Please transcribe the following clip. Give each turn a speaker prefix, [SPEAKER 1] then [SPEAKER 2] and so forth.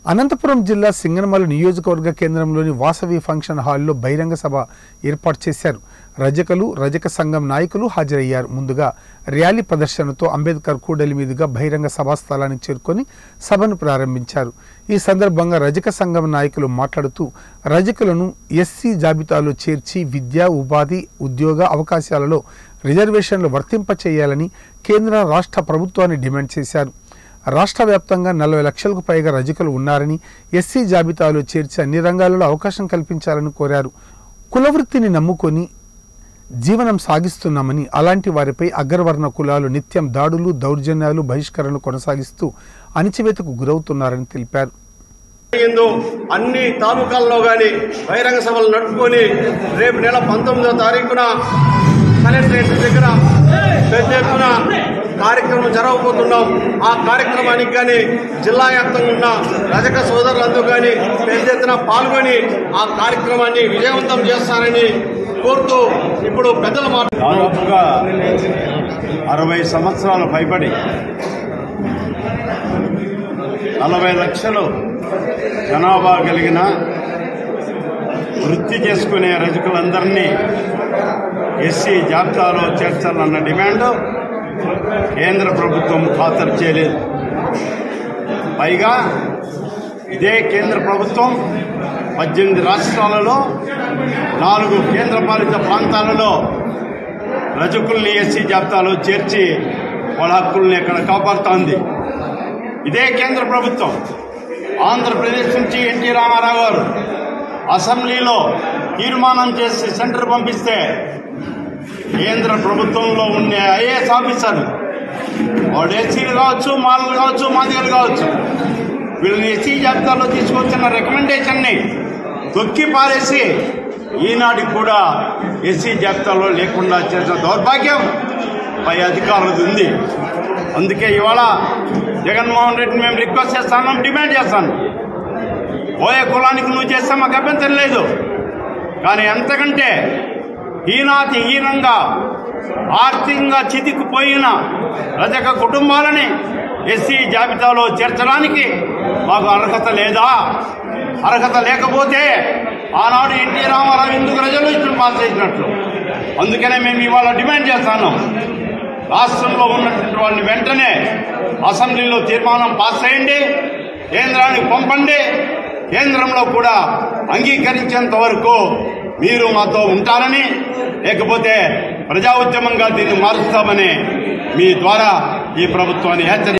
[SPEAKER 1] అనంతపురం జిల్లా సింగనమల నియోజకవర్గ కేంద్రంలోని వాసవి ఫంక్షన్ హాల్లో బహిరంగ సభ ఏర్పాటు చేశారు రజకలు రజక సంఘం నాయకులు హాజరయ్యారు ముందుగా ర్యాలీ ప్రదర్శనతో అంబేద్కర్ కూడలి మీదుగా బహిరంగ సభా స్థలానికి చేరుకొని సభను ప్రారంభించారు ఈ సందర్భంగా రజక సంఘం నాయకులు మాట్లాడుతూ రజకులను ఎస్సీ జాబితాలో చేర్చి విద్య ఉపాధి ఉద్యోగ అవకాశాలలో రిజర్వేషన్లు వర్తింపచేయాలని కేంద్ర రాష్ట్ర ప్రభుత్వాన్ని డిమాండ్ చేశారు రాష్ట్ర వ్యాప్తంగా నలభై లక్షలకు పైగా రజకులు ఉన్నారని ఎస్సీ జాబితాలో చేర్చి అన్ని రంగాలలో అవకాశం కల్పించాలని కోరారు కులవృత్తిని నమ్ముకొని జీవనం సాగిస్తున్నామని అలాంటి వారిపై అగ్రవర్ణ కులాలు నిత్యం దాడులు దౌర్జన్యాలు బహిష్కరణలు కొనసాగిస్తూ అణిచివేతకు గురవుతున్నారని తెలిపారు
[SPEAKER 2] జరిగిందో అన్ని తాలూకాల్లో గాని బహిరంగ సభలు నడుపుకొని రేపు నెల పంతొమ్మిదో తారీఖున కలెక్టరేట్ దగ్గర పెద్ద ఎత్తున కార్యక్రమం జరగబోతున్నాం ఆ కార్యక్రమానికి గాని జిల్లా వ్యాప్తంగా ఉన్న రజక సోదరులందరూ గాని పెద్ద ఎత్తున పాల్గొని ఆ కార్యక్రమాన్ని విజయవంతం చేస్తారని కోరుతూ ఇప్పుడు పెద్దల మాట
[SPEAKER 3] దాదాపుగా అరవై సంవత్సరాల పైబడి నలభై లక్షలు జనాభా కలిగిన వృత్తి చేసుకునే రజకులందరినీ ఎస్సీ జాబితాలో చేర్చాలన్న డిమాండ్ కేంద్ర ప్రభుత్వం ఖాతరు చేయలేదు పైగా ఇదే కేంద్ర ప్రభుత్వం పద్దెనిమిది రాష్ట్రాలలో నాలుగు కేంద్రపాలిత ప్రాంతాలలో రజకుల్ని ఎస్సీ జాబితాలో చేర్చి వాళ్ళ హక్కుల్ని ఇక్కడ కాపాడుతోంది ఇదే కేంద్ర ప్రభుత్వం ఆంధ్రప్రదేశ్ నుంచి ఎన్టీ రామారావు గారు అసెంబ్లీలో తీర్మానం చేసి సెంటర్ పంపిస్తే కేంద్ర ప్రభుత్వంలో ఉండే ఐఏఎస్ ఆఫీసర్లు వాడు ఎస్సీలు కావచ్చు మాలలు కావచ్చు మాదిగలు కావచ్చు వీళ్ళని ఎస్సీ జాబితాలో తీసుకొచ్చిన రికమెండేషన్ని తొక్కి పారేసి ఈనాటికి కూడా ఎస్సీ జాబితాలో లేకుండా చేసిన దౌర్భాగ్యం పై అధికారులది ఉంది అందుకే ఇవాళ జగన్మోహన్ రెడ్డిని మేము రిక్వెస్ట్ చేస్తాను డిమాండ్ చేస్తాను పోయే కులానికి నువ్వు చేస్తే మాకు అభ్యంతరం లేదు కానీ ఎంతకంటే హీనాతి హీనంగా ఆర్థికంగా చితికిపోయిన రజక కుటుంబాలని ఎస్సీ జాబితాలో చేర్చడానికి మాకు అర్హత లేదా అర్హత లేకపోతే ఆనాడు ఎన్టీ రామారావు ఎందుకు రెజల్యూషన్ పాస్ చేసినట్లు అందుకనే మేము ఇవాళ డిమాండ్ చేస్తాను రాష్ట్రంలో ఉన్నటువంటి వాళ్ళని వెంటనే అసెంబ్లీలో తీర్మానం పాస్ చేయండి కేంద్రానికి పంపండి కేంద్రంలో కూడా అంగీకరించేంత వరకు మీరు మాతో ఉంటారని లేకపోతే ప్రజా ఉద్యమంగా దీన్ని మారుస్తామని మీ ద్వారా ఈ ప్రభుత్వాన్ని హెచ్చరి